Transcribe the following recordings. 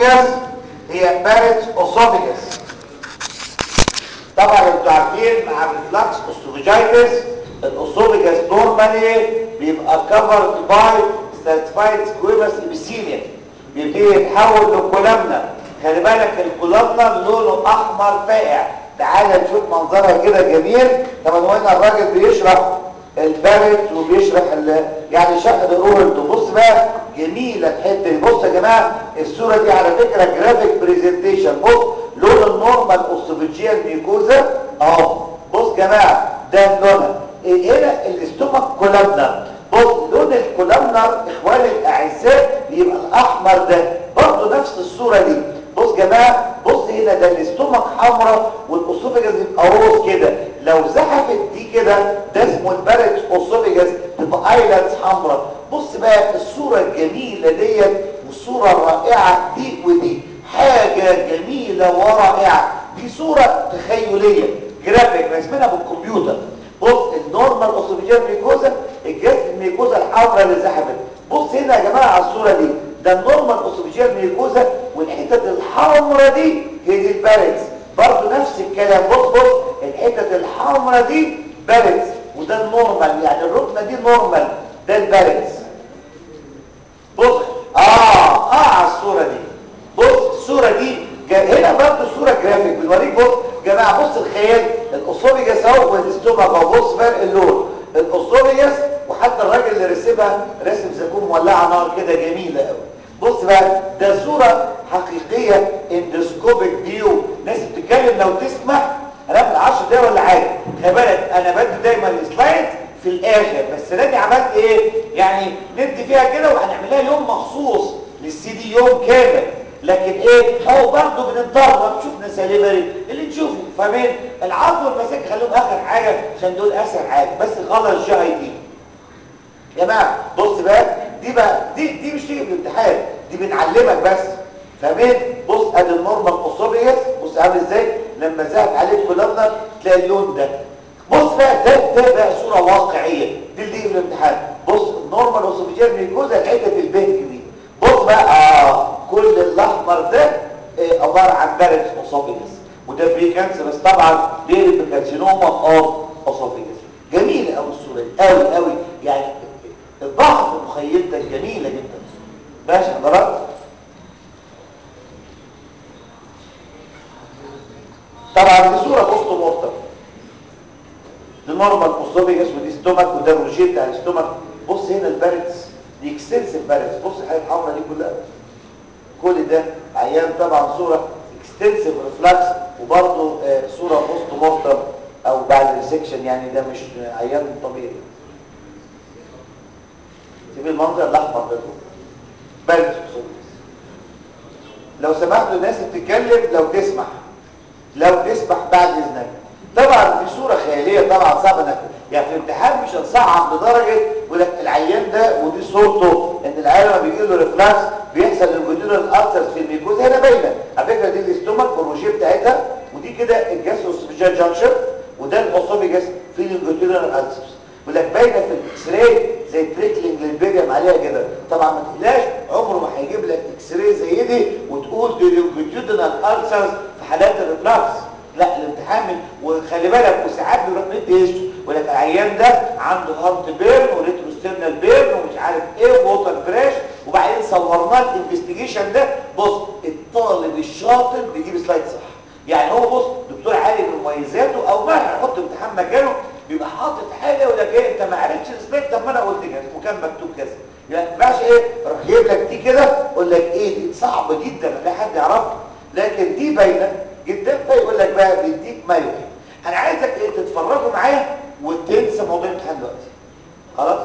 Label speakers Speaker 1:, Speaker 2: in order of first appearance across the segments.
Speaker 1: اسوفيجاس هي بارت اسوفيجاس طبعا انتوا عارفين مع الريفلكس اسوفيجايتس الاسوفيجاس نورمالي بيبقى كفرد باي ستاتفايد سكويمس ابيثيليوم بيبتدي يتحول لكولامنا خلي بالك الكولامنا لونه احمر فاقع تعال نشوف منظرها كده جميل طبعا هنا الراجل بيشرح البارت وبيشرح ال... يعني شق الأورنت بص بقى جميلة الحته دي بص يا جماعة الصورة دي على فكرة جرافيك بريزنتيشن بص لون النورمال اوسوفيجيال ميكوزا اهو بص يا جماعة ده لونها إيه هنا الاستومك كولامنر بص لون الكولامنر اخواني الاعزاء بيبقى الاحمر ده برضه نفس الصورة دي بص يا جماعه بص هنا ده الاستومك حمراء والاسوفيجاس يبقى روز كده لو زحفت دي كده ده اسمه البارت اسوفيجاس تبقى ايلاندز حمراء بص بقى الصوره الجميله ديت والصوره الرائعه دي ودي حاجه جميله ورائعه دي صوره تخيليه جرافيك رسمنا بالكمبيوتر بص النورمال اسوفيجيال ميكوزا الجسم الميكوزا الحمراء اللي زحفت بص هنا يا جماعه على الصوره دي ده النورمال اسوفيجيال ميكوزا والحتت الحمراء دي هي دي البارتس برضه نفس الكلام بص بص الحتت الحمراء دي بارتس وده النورمال يعني الركنه دي نورمال ده البارتس بص اه اه على الصوره دي بص الصوره دي هنا برضه صوره جرافيك بنوريك بص يا جماعه بص الخيال الاسوفيجاس اهو والاستومك اهو بص فرق اللون الاسوفيجاس وحتى الراجل اللي رسمها رسم زيتون مولعه نار كده جميله قوي بص بقى ده صوره حقيقيه اندوسكوبيك فيو ناس بتتكلم لو تسمح هناخد 10 دقايق ولا حاجه خلي بالك انا بدي دايما السلايد في الاخر بس انا عملت ايه يعني ندي فيها كده وهنعملها يوم مخصوص للسي دي يوم كامل لكن ايه هو برضه بنتدرب شفنا سليفري اللي نشوفه فاهمين العظم والمساك خليهم اخر حاجه عشان دول اسهل حاجه بس خلص جي اي دي يا جماعه بص بقى دي بقى دي دي مش تيجي في الامتحان دي بنعلمك بس فاهمين بص ادي النورمال اوسوبيس بص عامل ازاي لما زاد عليك كولامنر تلاقي اللون ده بص بقى ده ده بقى صوره واقعيه دي اللي في الامتحان بص النورمال اوسوفيجيال ميكوزا الحته البهج دي بص بقى اه كل الاحمر ده آه عباره عن بارد اوسوفيجس وده بري كانسرس طبعا بيقلب بكارسينوما اوف اوسوفيجس جميله قوي الصوره دي قوي قوي يعني الضغط مخيلتك جميله جدا ماشي حضرات طبعا دي صوره بوست مورتم دي نورمال اوسوفيجس ودي ستومك وده الروجيه بتاع الاستومك بص هنا البارتس دي اكستنسيف بارتس بص الحاجه الحمراء دي كلها كل ده عيان طبعا صوره اكستنسيف ريفلكس وبرضه آه صوره بوست مورتم او بعد السكشن يعني ده مش عيان طبيعي شوف المنظر الاحمر ده بارتس لو سمحتوا الناس بتتكلم لو تسمح لو تسمح بعد اذنك طبعا في صوره خياليه طبعا صعب انك يعني في الامتحان مش هنصعب لدرجه يقول لك العيان ده ودي صورته ان العيان لما بيجي له ريفلاكس بيحصل للجدول الارترز في الميكوز هنا باينه على فكره دي الاستومك بالروجيه بتاعتها ودي كده الجاستروسوفيجيال جانكشن وده الاوسوفيجاس في الجدول الارترز يقول لك باينه في الاكس راي زي تريكلينج للبيريم عليها كده طبعا ما تقلقش عمره ما هيجيب لك اكس راي زي دي وتقول دي لونجيتودينال ارترز في حالات الريفلاكس لا الامتحان وخلي بالك وساعات بيروح ندي هيستوري يقول لك العيان ده عنده هارت بيرن وريتروسترنال بيرن ومش عارف ايه ووتر فريش وبعدين صورناه الانفستيجيشن ده بص الطالب الشاطر بيجيب سلايد صح يعني هو بص دكتور عارف مميزاته او ما هيحط امتحان مكانه بيبقى حاطط حاجه يقول لك ايه انت ما عرفتش السلايد طب ما انا قلت كذا وكان مكتوب كذا يعني ما ينفعش ايه اروح جايب لك دي كده اقول لك ايه دي صعبه جدا لا حد يعرفها لكن دي باينه جدا فيقول لك بقى بيديك ما يوحي انا عايزك ايه تتفرجوا معايا وتنسى موضوع الامتحان دلوقتي خلاص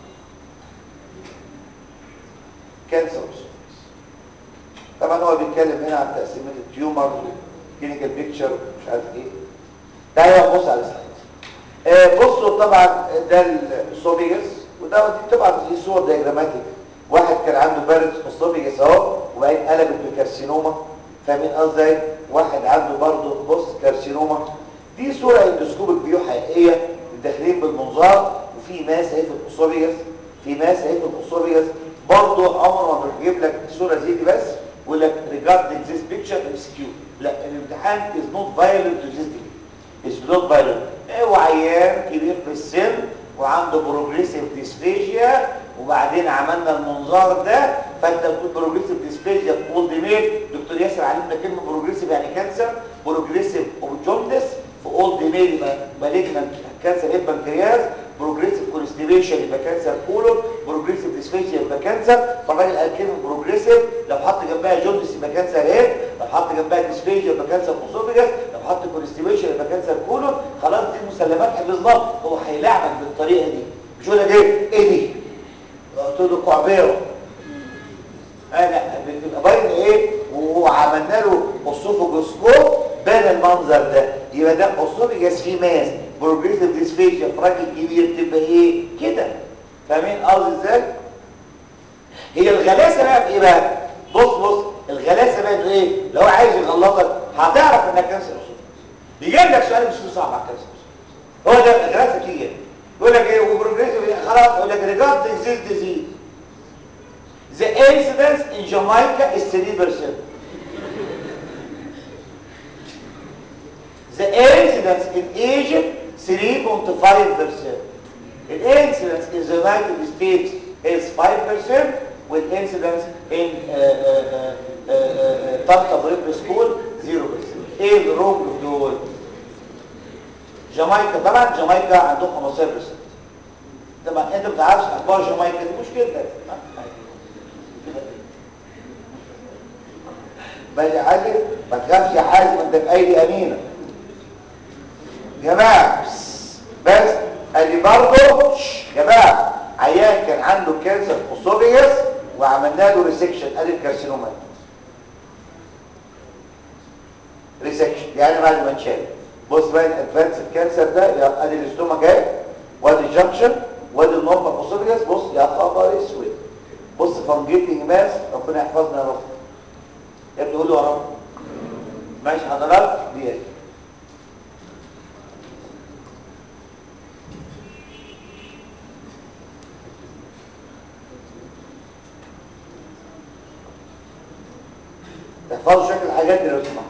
Speaker 1: كانسر طبعا هو بيتكلم هنا عن تقسيمات التيومر كلينيكال بيكتشر مش عارف ايه تعالوا بص على السلايد آه بصوا طبعا ده السوبيجس وده دي طبعا دي صور دياجراماتيك واحد كان عنده بارد اسوفيجس اهو وبعدين قلبت بكارسينوما فاهمين قصدي واحد عنده برضه بص كارسينوما دي صوره اندوسكوبيك فيو حقيقيه داخلين بالمنظار وفي ماس اهي في الاسوفيجس في ماس اهي في الاسوفيجس برضه عمره ما بيجيب لك صوره زي دي بس يقول لك regarding this picture MCQ لا الامتحان is not violent to this degree is not violent هو عيان كبير في السن وعنده بروجريسيف ديسفيجيا وبعدين عملنا المنظار ده فانت بتقول بروجريسيف ديسفيجيا في اولد ميل دكتور ياسر علمنا كلمه بروجريسيف يعني كانسر بروجريسيف اوبجوندس في اولد ميل يبقى مالجنانت كانسر هيب بنكرياس بروجريسيف كونستيبيشن يبقى كانسر كولون بروجريسيف ديسفيجيا يبقى كانسر طبعا قال كلمه بروجريسيف لو حط جنبها جوندس يبقى كانسر هيب لو حط جنبها ديسفيجيا يبقى كانسر اسوفيجاس لو حط كونستيبيشن يبقى كانسر كولون خلاص دي مسلمات حفظناها هو هيلعبك بالطريقه دي مش يقول لك ايه ايه دي قلت له كعبيره انا بتبقى باين ايه وعملنا له اسوفوجوسكوب بان المنظر ده يبقى ده اسوفيجاس في ماس بروجريسيف ديسفيجيا في راجل كبير تبقى ايه كده فاهمين قصدي ازاي هي الغلاسه بقى في ايه بقى بص بص الغلاسه بقى في ايه لو عايز يغلطك هتعرف انك كانسر اسوفيجاس يجيب لك سؤال مش صعب على الكانسر هو ده الغلاسه تيجي يقول لك ايه وبروجريسيف خلاص يقول لك regarding this disease the incidence in Jamaica is 3% the incidence in Egypt 3.5% the incidence in the United States is 5% with incidence in طنطا بريب سكول 0% ايه الرغم في دول جامايكا طبعا جامايكا عندهم 15% طبعا انت ما بتعرفش اخبار جامايكا دي مشكلتك باجي حاجه ما تخافش يا حازم انت في ايدي امينه جماعه بس ادي برضه يا جماعه عيان كان عنده كانسر اسوفيجاس وعملنا له ريسكشن ادي الكارسينوما ريسكشن يعني بعد ما اتشال بص بقى الادفانس الكانسر ده يا ادي الاستوما جاي وادي الجنكشن وادي النورمال اسوفيجاس بص يا خبر اسود بص فانجيتنج ماس ربنا يحفظنا يا رب يا ابني قول له يا رب ماشي حضرتك دي تحفظوا شكل الحاجات دي لو سمحت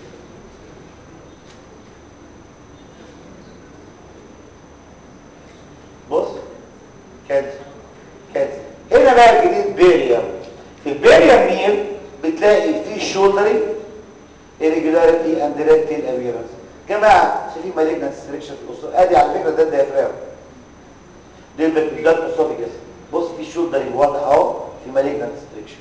Speaker 1: بص كانسر كانسر هنا بقى الجديد بيريم في البيريم ميل بتلاقي فيه شولدري irregularity and erectile appearance جماعه شايفين مالجنت ستريكشن في الاصول ادي على فكره ده الديافرام دي البكتيريال اسوفيجاس بص في شولدري واضح اهو في مالجنت ستريكشن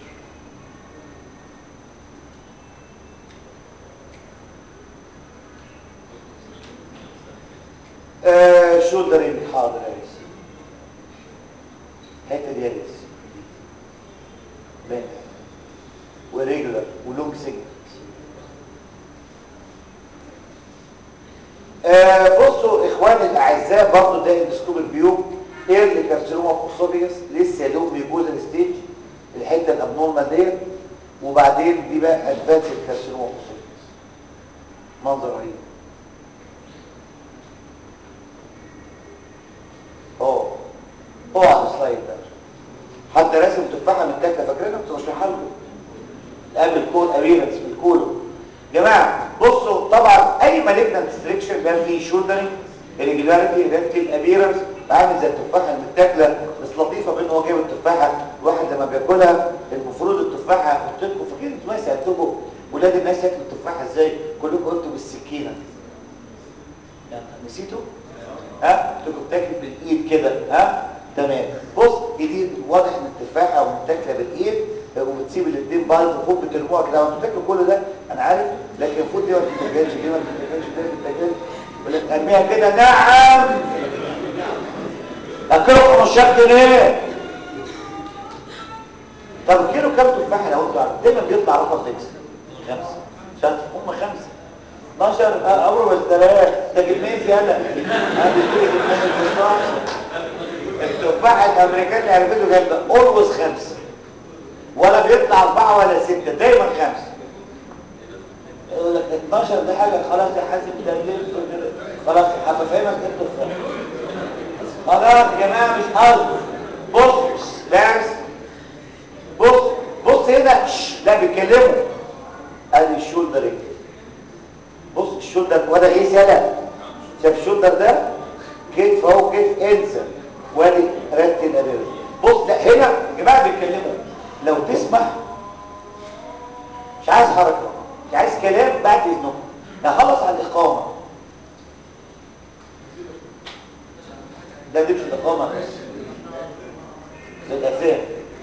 Speaker 1: آه شولدري حاضر يا ريس الحته دي يا ريس باين وريجولار ولونج سيجنال آه بصوا اخواني الاعزاء برضه ده اندسكوب البيوب ايرلي كارسينوما في اسوفيجاس لسه يا دوب ميجوزا ستيج الحته الابنورمال ديت وبعدين دي بقى ادفانس كارسينوما في اسوفيجاس منظر رهيب اه اوعى على السلايد ده حتى راسم تفاحه متاكله فاكرينها كنت بشرحها لكم قبل الكول ابيرنس في الكولون جماعه بصوا طبعا اي مالجنت ستريكشن بيبقى فيه شولدرنج irregularity ريكتيل ابيرنس عامل زي التفاحه المتاكله بس لطيفه بان هو جايب التفاحه الواحد لما بياكلها المفروض التفاحه احط لكم فاكرين انتوا ما سالتكم ولاد الناس ياكلوا التفاحه ازاي كلكم قلتوا بالسكينه نسيتوا ها تبقى بتاكل بالايد كده ها تمام بص جديد واضح ان التفاحه ومتاكله بالايد وبتسيب الاثنين بعض وفوق بترموها كده وانتوا بتاكلوا كل ده انا عارف لكن المفروض دي ما بتتاكلش دي ما بتتاكلش دي ما بتتاكلش ولكن ارميها كده نعم اكلوا 15 جنيه طب كيلو كام تفاحه لو انتوا عارفين دايما بيطلع رقم فيكس خمسه شايف هم خمسه 12 عمره ما اشتراها ده كميه يالا التفاحه الامريكان اللي عرفته جامده اولويز خمسه ولا بيطلع اربعه ولا سته دايما خمسه يقول لك 12 دي حاجه خلاص يا حازم ده خلاص هبقى فاهمك ايه التفاحه خلاص يا جماعه مش قصدي بص بس بص بص هنا هنا شش، لا بيكلمه قال لي الشولدر ايه بص الشولدر وده ايه سلام شايف الشولدر ده كتف اهو كتف انزل وادي رات الامير بص لا هنا يا جماعه بيتكلموا لو تسمح مش عايز حركه مش عايز كلام بعد اذنكم هخلص على الاقامه ده دي مش الاقامه بس للاسف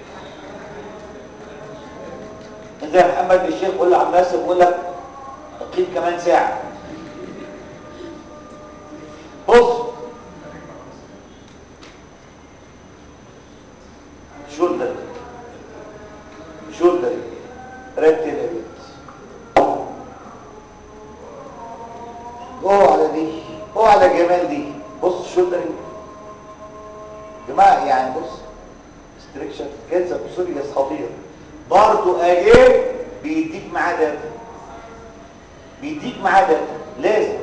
Speaker 1: زي محمد الشيخ يقول له عم ناصر يقول لك اقيم كمان ساعه بص شولدر شولدر رتب البيت اوه على دي اوه على جمال دي بص شولدر جماعه يعني بص استريكشن كانسر بسوريا خطير برضو اجيب بيديك معاه داتا بيديك معاه داتا لازم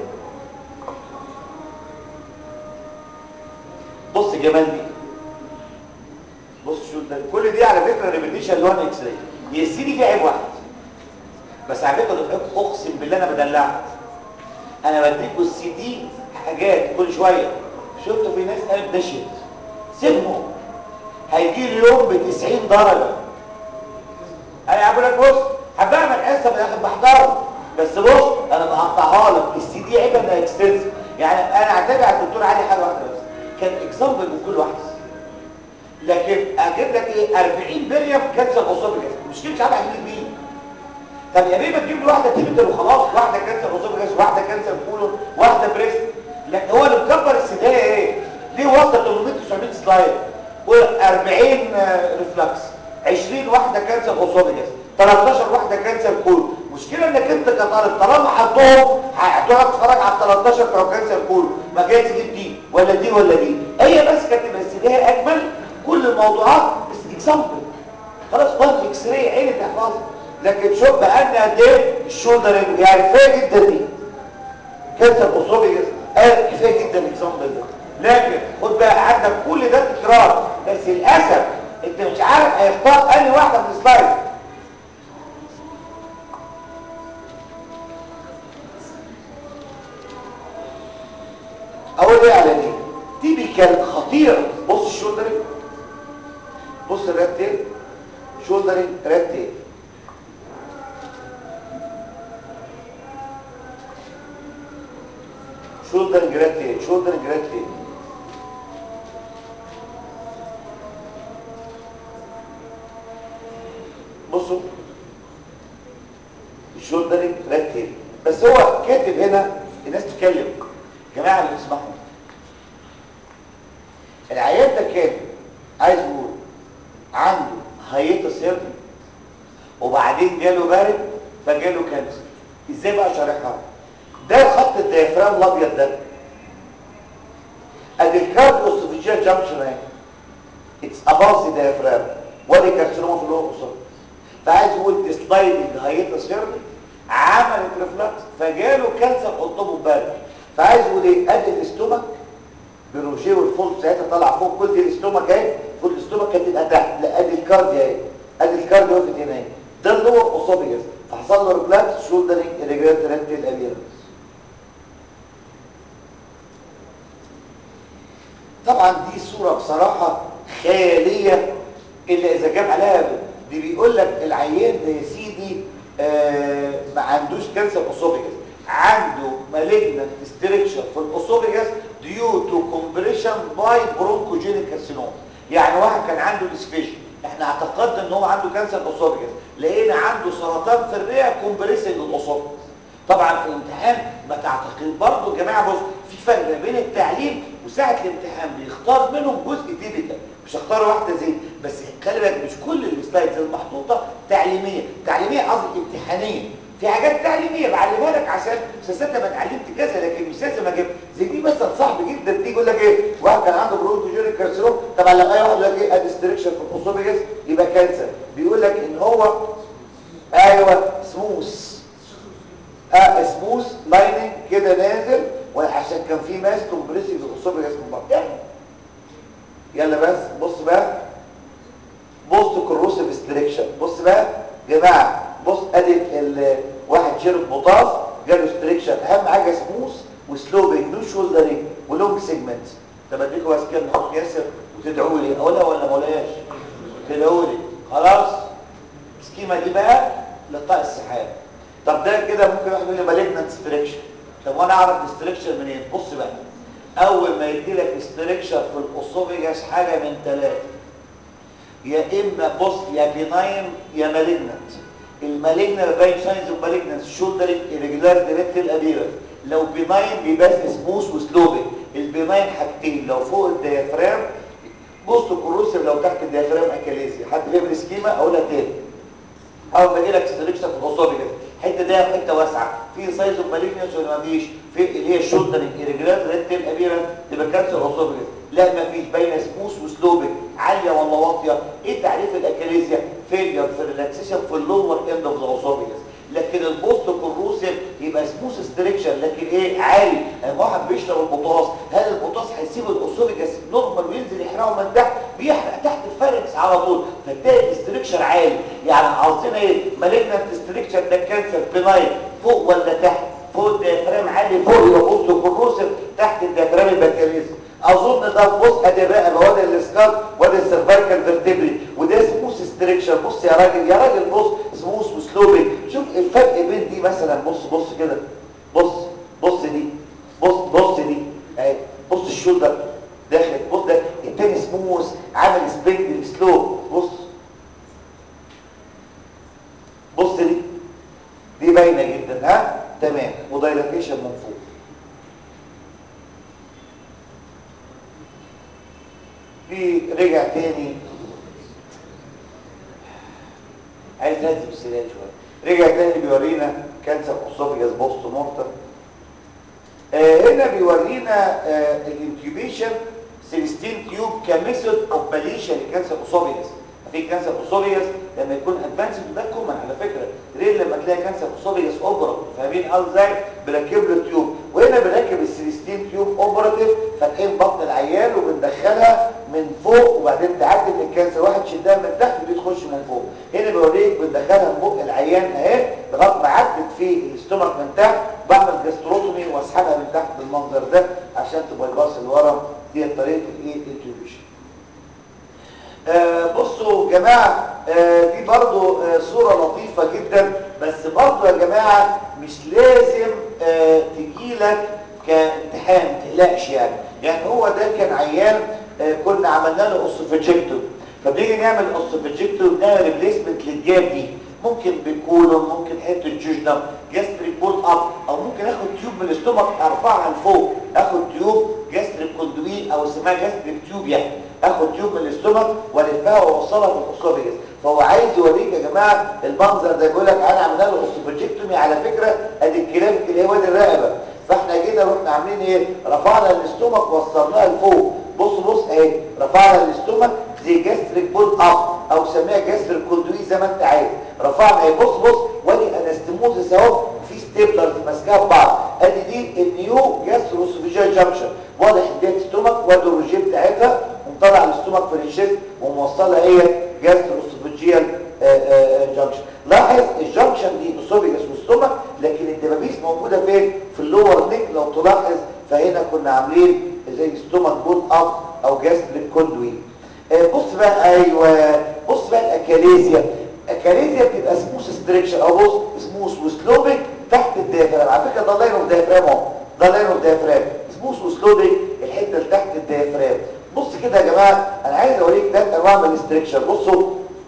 Speaker 1: بص جمال دي بص شو ده كل دي على فكره ريبيتيشن لون اكس راي هي السي دي فيها عيب واحد بس على فكره دفعتكم اقسم بالله انا بدلعكم انا بديكوا السي دي حاجات كل شويه شفتوا في ناس قالت نشيت سيبهم هيجي لي يوم ب 90 درجه انا هقول لك بص هبعمل حصه في الاخر بحضره بس بص انا بقطعها لك السي دي عيب انها اكستنسيف يعني انا اعتبر على الدكتور علي حاجه واحده بس كان اكزامبل من كل واحده لكن اجيب لك ايه 40 بليم كانسر اسوفيجاس مشكله مش عارف اجيب مين طب يا بيه ما تجيب لي واحده تيبيتال وخلاص واحده كانسر اسوفيجاس واحده كانسر كولون واحده بريست لكن هو اللي مكبر السدايه ايه ليه وصل 800 900 سلايد و40 ريفلكس 20 واحده كانسر اسوفيجاس 13 واحده كانسر كولون مشكله انك انت كطالب طالما حطهم هتقعد تتفرج على 13 بتوع كانسر كولون ما جاي تجيب دي ولا دي ولا دي هي بس كانت تبقى السدايه اجمل كل الموضوعات بس اكزامبل خلاص وان اكس راي عين تحفظها لكن شوف بقى لنا قد ايه الشولدر يعني كفايه جدا دي كانسر اسوفيجس اه كفايه جدا الاكزامبل ده لكن خد بقى عندك كل ده تكرار بس للاسف انت مش عارف هيختار انهي واحده من السلايد اقول ايه على دي تيبيكال خطيره بص الشولدرنج بص الرات تيل شولدرنج رات تيل شولدرنج رات تيل شولدرنج رات تيل بصوا الشولدرنج رات تيل بس هو كاتب هنا الناس تتكلم جماعه اللي بتسمعوا العيان ده كان عايز يقول عنده هيئه سيرن وبعدين جاله بارد فجاله كانسر ازاي بقى شارحها ده خط الديافرام الابيض ده ادي الكارديو اسوفيجيال جانكشن اهي اتس اباف ذا ديافرام وادي كارسينوما في اللور قصاد فعايز يقول ديسلايدنج هيئه سيرن عملت ريفلكس فجاله كانسر قطبه بارد فعايز يقول ايه ادي الاستومك بروجيه والفولت ساعتها طالع فوق كل دي الاستومك اهي كل الاستومك هتبقى تحت لا ادي الكارديا اهي ادي الكارديا وقفت هنا اهي ده اللور اوسوفيجاس فحصل له ريفلكس شولدرنج ريجريت ريكتيل ابيرنس طبعا دي صوره بصراحه خياليه الا اذا جاب عليها دي بيقول لك العيان ده يا سيدي آه ما عندوش كانسر اوسوفيجاس عنده مالجنت ستريكشر في الاوسوفيجاس ديو تو كومبريشن باي برونكوجينيك كارسينوم يعني واحد كان عنده ديسفيجن احنا اعتقدنا ان هو عنده كانسر اوسوفيجاس لقينا عنده سرطان في الرئه كومبريسنج الاوسوفيجاس طبعا في الامتحان ما تعتقد برضه يا جماعه بص في فرق بين التعليم وساعه الامتحان بيختار منهم جزء تيبيكال مش هختار واحده زي بس خلي بالك مش كل السلايدز المحطوطه تعليميه تعليميه قصدي امتحانيه في حاجات تعليميه بعلمها لك عشان اساسا ما اتعلمت كذا لكن مش لازم اجيب زي دي مثلا صعب جدا دي يقول لك ايه واحد كان عنده برونكوجينيك كارسينوم طبعا لما اي واحد يقول لك ايه ادستريكشن في الاوسوفيجاس يبقى كانسر بيقول لك ان هو ايوه سموث اه سموث لايننج كده نازل وعشان كان في ماس كومبريسنج الاوسوفيجاس من بره يعني يلا بس بص بقى بوست كروسيف ستريكشن بص بقى جماعه بص ادي ال- واحد شرب بوتاس جاله ستريكشن اهم حاجه سموث وسلوبنج نو شولدرنج ولونج سيجمنت طب اديكوا بس كده نحط ياسر وتدعوا لي اقولها ولا ما اقولهاش تدعوا لي خلاص السكيما دي بقى لقاء السحاب طب ده كده ممكن واحد يقول لي مالجنت ستريكشن طب وانا اعرف الستريكشن منين بص بقى اول ما يجي لك ستريكشن في الاسوفيجاس حاجه من ثلاثه يا اما بص يا بيناين يا مالجنت المالجنت باين ساينز اوف مالجنت شولدرنج irregular ريكتال ابيرنس لو بيناين بيبقى سموث وسلوبنج البيناين حاجتين لو فوق الديافرام بص كروسيف لو تحت الديافرام اكاليزيا حد فاهم السكيما اقولها تاني اول ما يجي لك ستريكشن في الاسوفيجاس الحته دي حته واسعه في سايز اوف مالجنس ولا ما فيش في اللي هي الشولدرنج irregular ريكتال ابيرنس تبقى كانسر اسوفيجاس لا ما فيش باينه سموث وسلوبنج عاليه ولا واطيه ايه تعريف الاكاليزيا فيلير في الريلاكسيشن في اللور اند اوف ذا اسوفيجاس لكن البوست كروسيف يبقى سموث ستريكشن لكن ايه عالي لما واحد بيشرب البوتاص هل البوتاص هيسيب الاسوفيجاس نورمال وينزل يحرقه من تحت بيحرق تحت الفاركس على طول فتلاقي الاستريكشن عالي يعني عاوزين ايه مالجنت استريكشن ده كانسر بناين فوق ولا تحت فوق الديافرام عالي فوق يبقى بوست كروسيف تحت الديافرام البكاليزم اظن ده بص ادي الرقبه وادي الاسكال وادي السيرفايكال فيرتبري وده سموث ستريكشن بص يا راجل يا راجل بص سموث وسلوبنج شوف الفرق بين دي مثلا بص بص كده بص بص دي بص بص دي اهي بص الشولدر داخل بص ده التاني سموث عامل سبرينج سلو بص بص دي دي باينه جدا ها تمام ودايلاتيشن من فوق في رجع تاني عايز نهدي بالسلال شويه رجع تاني بيورينا كانسر اسوفيجاس بوست مورتم آه هنا بيورينا آه الانكيوبيشن سيلستين تيوب كميثود اوف باليشن لكانسر اسوفيجاس في كانسر اسوفيجاس لما يكون ادفانسد ده كومن على فكره غير لما تلاقي كانسر اسوفيجاس اوبرا فاهمين قصدي ازاي بنركب له تيوب وهنا بنركب السيلستين تيوب اوبراتيف فاتحين بطن العيان وبندخلها من فوق وبعدين تعدي من الكانسر واحد شدها من تحت ودي تخش من فوق هنا بوريك بندخلها من بق العيان اهي لغايه ما عدت في الاستومك من تحت بعمل جاستروتومي واسحبها من تحت بالمنظر ده عشان تبايباص الورم دي طريقه الايه الانتيوبيشن آه بصوا يا جماعه آه دي برضو آه صوره لطيفه جدا بس برضو يا جماعه مش لازم آه تجيلك كامتحان ما تقلقش يعني يعني هو ده كان عيان آه كنا عملنا له اوسوفيجيكتوم فبنيجي نعمل اوسوفيجيكتوم نعمل ريبليسمنت للجاب دي ممكن بالكولون ممكن حته جوجنم جاستريك بول اب او ممكن اخد تيوب من الاستومك ارفعها لفوق اخد تيوب جاستريك كوندويل او اسمها جاستريك تيوب يعني اخد تيوب من الاستومك والفها واوصلها في الاسوفيجس فهو عايز يوريك يا جماعه المنظر ده بيقول لك انا عملنا له اوسوفيجيكتومي على فكره ادي الكلام اللي هي وادي الرقبه فاحنا جينا رحنا عاملين ايه رفعنا الاستومك ووصلناها لفوق بص بص اهي رفعنا الاستومك زي جاستريك بول اب او سميها جاستريك كوندوي زي ما انت عايز رفعنا اهي بص بص وادي انستموزس اهو في ستيبلرز ماسكاها ببعض ادي دي النيو جاستروسوفيجيال جانكشن واضح ان دي ستومك وادي الروجيه بتاعتها ومطلع الاستومك في الشيست وموصلها هي جاستروسوفيجيال جانكشن لاحظ الجانكشن دي اسوفيجاس وستومك لكن الدبابيس موجوده فين في اللور نيك لو تلاحظ فهنا كنا عاملين زي ستومك بول اب او جاستريك كوندوي بص بقى ايوه بص بقى الاكاليزيا اكاليزيا بتبقى سموث ستريكشن او بص سموث وسلوبنج تحت الديافرام على فكره ده لاين اوف ديافرام اهو ده لاين اوف ديافرام سموث وسلوبنج الحته اللي تحت الديافرام بص كده يا جماعه انا عايز اوريك ثلاث انواع من الاستريكشن بصوا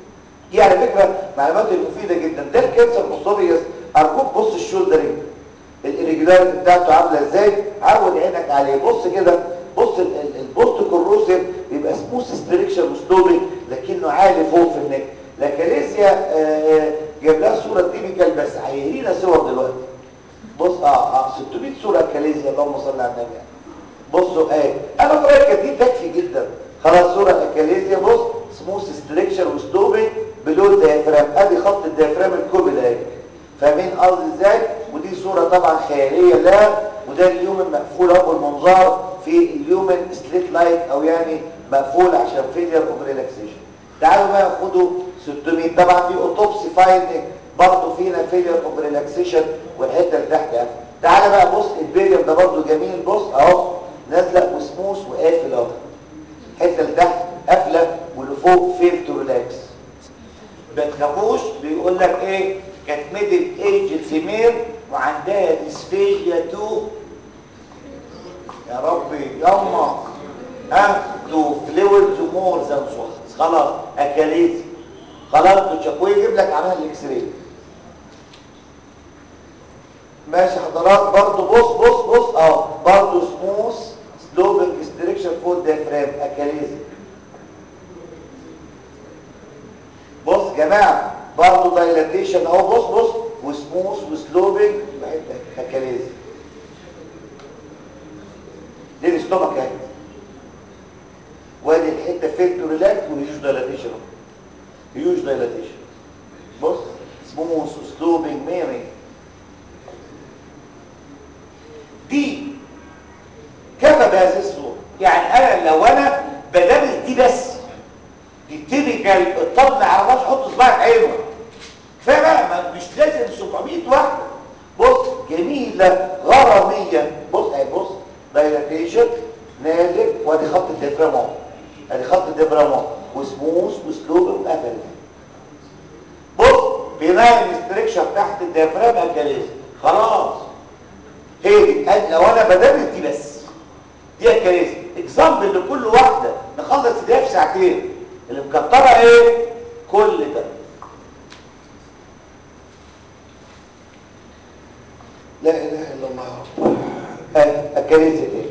Speaker 1: دي على فكره معلومات مفيده جدا ده الكانسر اسوفيجاس ارجوك بص الشولدرنج الاريجولاريتي بتاعته عامله ازاي عود عينك عليه بص كده بص البوست كوروسيف بيبقى سموث ستريكشن وسلوبنج لكنه عالي فوق في النك لاكاليزيا جايب لها صوره تيبيكال بس هيهرينا صور دلوقتي بص اه اه 600 صوره كاليزيا اللهم صل على النبي يعني. بصوا اهي انا طريقه دي تكفي جدا خلاص صوره اكاليزيا بص سموث ستريكشر وسلوبنج بلو الديافرام ادي خط الديافرام الكوبل اهي فاهمين قصدي ازاي ودي صوره طبعا خياليه لا وده اليومن مقفول اهو بالمنظار في اليومن سليت لايت او يعني مقفول عشان فيلير اوف ريلاكسيشن تعالوا بقى خدوا 600 طبعا دي اوتوبسي فايندنج برضه فينا فيلير اوف ريلاكسيشن والحته اللي تحت اهي تعالى بقى بص البيريم ده برضه جميل بص اهو نازله وسموث وقافل اهو الحته اللي تحت قافله واللي فوق فيل تو ريلاكس ما تخافوش بيقول لك ايه كانت ميدل ايج فيميل وعندها ديسفيجيا تو يا ربي يما ها تو فلويد تو مور ذان سوس خلاص اكاليز خلاص تشكوي يجيب لك عمل الاكس راي ماشي حضرات برضو بص بص بص اه برضو سموث سلوبنج ستريكشن فور ديافرام اكاليز بص جماعه برضو دايلاتيشن اهو بص بص وسموث وسلوبنج اكاليز دي الاستومك اهي وادي الحته فيلتو ريلاكس وهيوج دايلاتيشن هيوج دايلاتيشن بص سموث وسلوبنج 100 100 دي كفى بهذه الصوره يعني انا لو انا بدرس دي بس دي تيبيكال الطب ما يعرفهاش حط صباعك عينه كفايه بقى مش لازم 700 واحده بص جميله غراميه بص اهي بص دايلاتيشن نازل وادي خط الديافرام اهو ادي خط الديافرام اهو وسموث وسلوب وقفل بص بناء الاستركشر تحت الديافرام الجليز خلاص هي دي لو انا بدرس دي بس دي الكريز اكزامبل لكل واحده نخلص دي في ساعتين اللي مكتره ايه كل ده لا اله الا الله اهي الكريز دي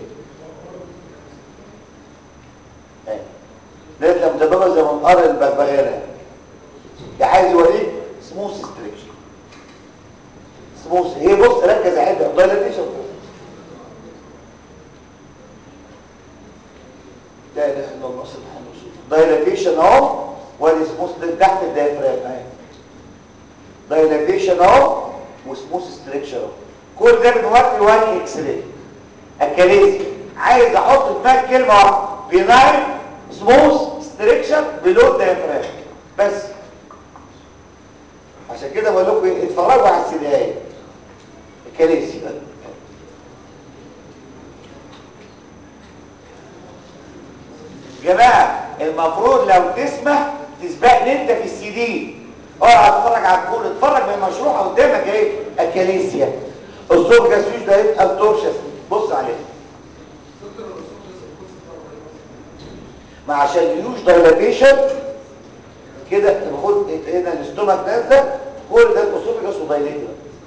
Speaker 1: اهي لقيت مدببه زي منقار البغبغانه ده عايز يوريك سموث ستريكشن سموث هي بص ركز على حته دايلاتيشن لا اله الا الله سبحانه وتعالى دايلاتيشن اهو وادي سموث تحت الدايفرام اهي دايلاتيشن اهو وسموث ستريكشر اهو كل ده بنودي وان اكس راي الكاليزي عايز احط في دماغك كلمه واحده بيناين سموث ستريكشر بلو دايفرام بس عشان كده بقول لكم ايه اتفرجوا على السيديهات الكاليزي جماعه المفروض لو تسمح تسبقني انت في السي دي اقعد اتفرج على الكول اتفرج من المشروع قدامك ايه الكاليسيا الزوج جاسوس ده يبقى التورشس بص عليه ما عشان يوش دايلاتيشن كده خد هنا الاستومك نازله كل ده الاسوفيجاس ودايليتد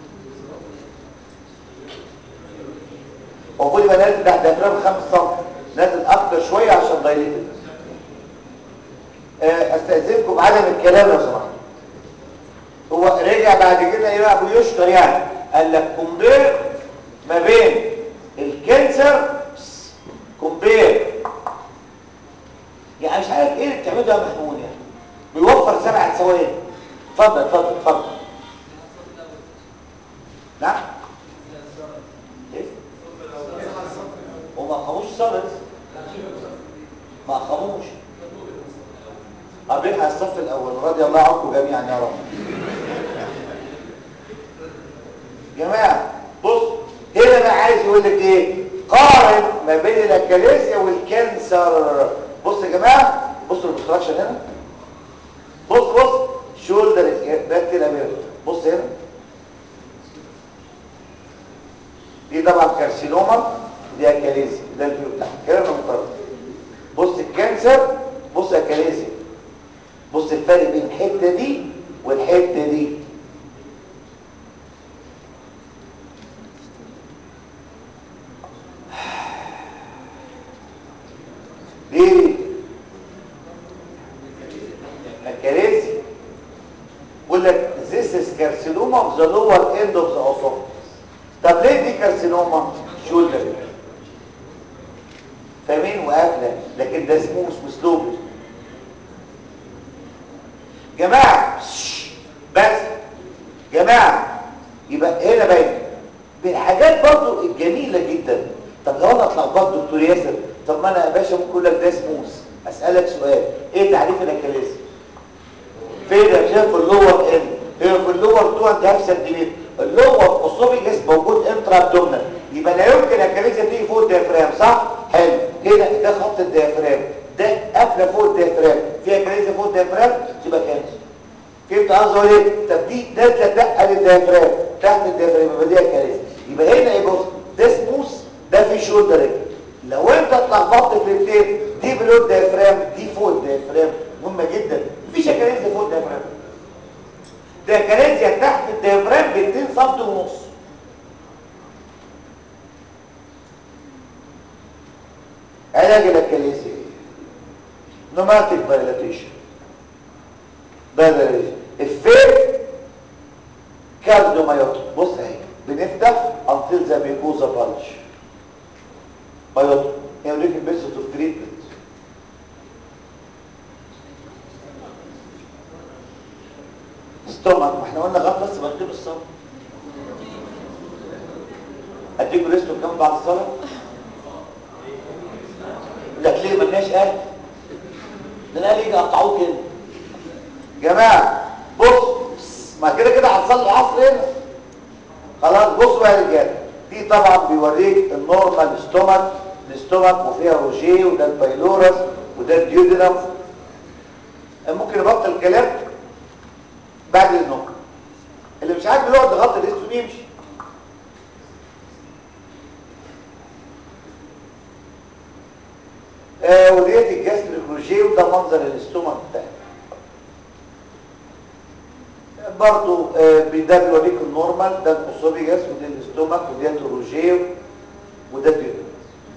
Speaker 1: المفروض يبقى نازل تحت ديافرام 5 سم نازل اكتر شويه عشان دايليتد استاذنكم بعدم الكلام لو سمحت هو رجع بعد كده ايه بقى بيشكر يعني قال لك كومبير ما بين الكانسر كومبير يعني مش عارف ايه اللي بتعمله ده يا محمود يعني بيوفر سبع ثواني اتفضل اتفضل اتفضل نعم ايه وما خموش صبر ما خموش قابلها الصف الاول رضي الله عنكم جميعا يا رب جماعه بص هنا بقى عايز يقول لك ايه قارن ما بين الاكاليزيا والكانسر بص يا جماعه بصوا الاوبستراكشن هنا بص بص شولدر باك كده بص هنا دي طبعا كارسينوما ودي اكاليزيا ده الفيو بتاعها كلام محترم بص الكانسر بص اكاليزيا بص الفرق بين الحته دي والحته دي ليه الكراسي بيقول لك this is carcinoma of the lower end of the esophagus طب ليه دي كارسينوما شولدر فاهمين وقافله لكن ده سموث وسلوب جماعه بس جماعه يبقى هنا باين بالحاجات برضو الجميله جدا طب لو انا اتلخبطت دكتور ياسر طب ما انا يا باشا ممكن اقول لك ده سموث اسالك سؤال ايه تعريف الاكاليزم فين هي في اللور ان هي في اللور 2 اند هاف سنتيمتر اللور اسوفيجس موجود انترا ابدومينال يبقى لا يمكن الكاليزيا تيجي فوق الديافرام صح حلو كده ده خط الديافرام ده قافله فوق الديافرام فيها كاليزيا فوق الديافرام تبقى كانسر فهمت قصدي ولا ايه طب دي نازله دقه للديافرام تحت الديافرام يبقى دي كاليزيا يبقى هنا ايه بص ده سموث ده في شولدر لو انت اتلخبطت في الاثنين دي بلو الديافرام دي فوق الديافرام مهمه جدا مفيش كاليزيا فوق الديافرام ده كاليزيا تحت الديافرام ب 2 سم ونص علاج الكاليزيا نوماتيك دايلاتيشن دايلاتيشن الفير كارديومايوتيك بص اهي بنفتح انتل ذا ميكوزا بالج مايوتيك يوريك البيسس اوف تريتمنت ستومك ما احنا قلنا غلط بس بكتب الصبر اديكوا ريستو كام بعد الصلاه لك ليه ملناش اهل ده الاهل يجي يقطعوه كده جماعه بص ما كده كده هنصلي العصر هنا خلاص بصوا بقى يا رجاله دي طبعا بيوريك النورمال ستومك الاستومك وفيها روجيه وده البايلورس وده الديودينم ممكن نبطل الكلام بعد اذنك اللي مش عارف يقعد يغطي الاستوم يمشي آه وديت الجاستريكولوجي وده منظر الاستومك بتاعي برضو آه ده بيوريك النورمال ده الاسوفيجاس وده الاستومك وده الروجي وده الديودينم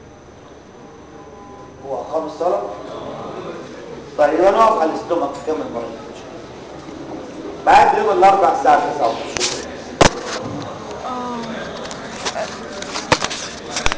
Speaker 1: هو اقام الصلاه طيب انا اقف على الاستومك كمان مره بعد يوم الاربع الساعه 9